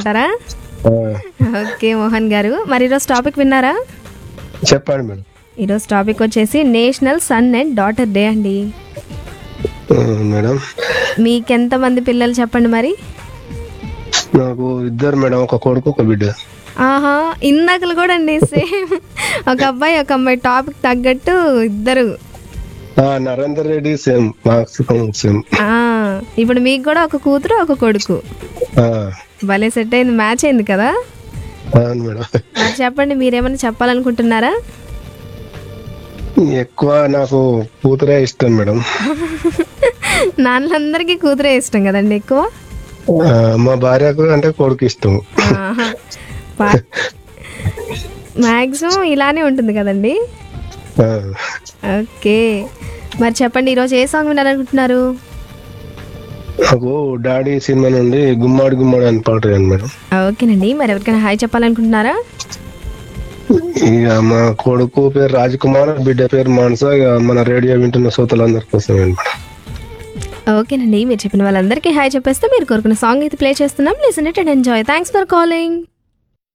అంటారా ఆ, ఓకే మోహన్ గారు మరి ఈరోజు టాపిక్ విన్నారా చెప్పండి మేడం ఈరోజు టాపిక్ వచ్చేసి national son and daughter day అండి ఆ, మేడం మీకెంతమంది పిల్లలు చెప్పండి మరి నాకు ఇద్దరు మేడం ఒక కొడుకు ఒక బిడ్డ ఆహా ఇందాకలు కూడా అండి సేమ్ ఒక అబ్బాయి ఒక అమ్మాయి టాపిక్ తగ్గట్టు ఇద్దరు ఆ, Narender Reddy same marks same ఆ, ఇప్పుడు మీకు కూడా ఒక కూతురు ఒక కొడుకు ఆ, భలే సెట్ అయింది మ్యాచ్ అయింది కదా అవును మేడం మరి చెప్పండి మీరేమైనా చెప్పాలనుకుంటున్నారా ఎక్కువ నాకు కూతురే ఇష్టం మేడం నాన్నలందరికీ కూతురే ఇష్టం కదండి ఎక్కువ ఆ, మా భార్యకు అంటే కొడుకు ఇష్టం మ్యాక్సిమం ఇలానే ఉంటుంది కదండి ఆ, ఓకే మరి చెప్పండి ఈరోజు ఏ సాంగ్ వినాలనుకుంటున్నారు నాకు డాడీ సినిమా నుండి గుమ్మాడి గుమ్మాడి అని పాట వేయండి మేడం ఓకేనండి మరి ఎవరికైనా హాయ్ చెప్పాలనుకుంటున్నారా ఇక మా కొడుకు పేరు రాజ్ కుమార్ బిడ్డ పేరు మానస ఇక మన రేడియో వింటున్న శ్రోతలందరి కోసం మేడం ఓకేనండి మీరు చెప్పిన వాళ్ళందరికీ హాయ్ చెప్పేస్తే మీరు కోరుకున్న సాంగ్ అయితే ప్లే చేస్తున్నాం listen it and enjoy thanks for calling